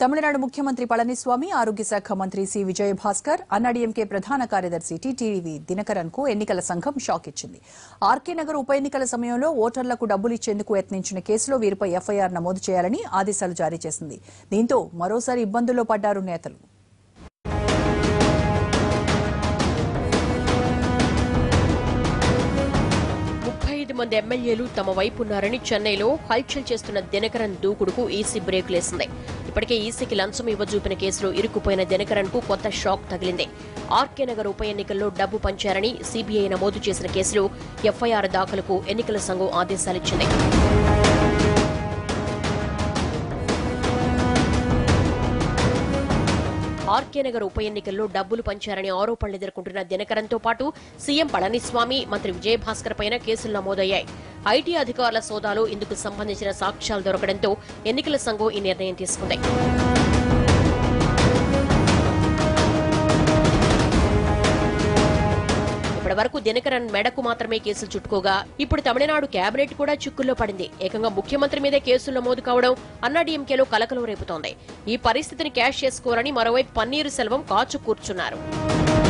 తమిళనాడు ముఖ్యమంత్రి పళనిస్వామి ఆరోగ్య శాఖ మంత్రి సి విజయభాస్కర్ అన్నాడీఎంకే ప్రధాన కార్యదర్శి టీటీవీ దినకరన్ కు ఎన్నికల సంఘం షాక్ ఇచ్చింది ఆర్కే నగర్ ఉప ఎన్నికల సమయంలో ఓటర్లకు డబ్బులు ఇచ్చేందుకు యత్నించిన కేసులో వీరిపై ఎఫ్ఐఆర్ నమోదు చేయాలని ఆదేశాలు జారీ చేసింది దీంతో మరోసారి ఇబ్బందుల్లో పడ్డారు నేతలు ముప్పై ఐదు మంది ఎమ్మెల్యేలు తమ వైపు ఉన్నారని చెన్నైలో హల్చల్ చేస్తున్న దినకరన్ దూకుడుకు ఈసీ బ్రేకులేసింది ఇప్పటికే ఈసీకి లంచం ఇవ్వజూపిన కేసులో ఇరుక్కుపోయిన దినకరన్ కు కొత్త షాక్ తగిలింది ఆర్కే నగర్ ఉప ఎన్నికల్లో డబ్బు పంచారని సీబీఐ నమోదు చేసిన కేసులో ఎఫ్ఐఆర్ దాఖలుకు ఎన్నికల సంఘం ఆదేశాలిచ్చింది ఆర్కే నగర్ ఉప ఎన్నికల్లో డబ్బులు పంచారని ఆరోపణలు ఎదుర్కొంటున్న దినకరన్తో పాటు సీఎం పళనిస్వామి మంత్రి విజయభాస్కర్ పైన కేసులు నమోదయ్యాయి ఐటీ అధికారుల సోదాలో ఇందుకు సంబంధించిన సాక్ష్యాలు దొరకడంతో ఎన్నికల సంఘం ఈ నిర్ణయం తీసుకుంది ఇప్పటి వరకు దినకరన్ మెడకు మాత్రమే కేసులు చుట్టుకోగా ఇప్పుడు తమిళనాడు కేబినెట్ కూడా చిక్కుల్లో పడింది ఏకంగా ముఖ్యమంత్రి మీదే కేసులు నమోదు కావడం అన్నాడీఎంకేలో కలకలం రేపుతోంది ఈ పరిస్థితిని క్యాష్ చేసుకోవాలని మరోవైపు పన్నీరు సెల్వం కాచు కూర్చున్నారు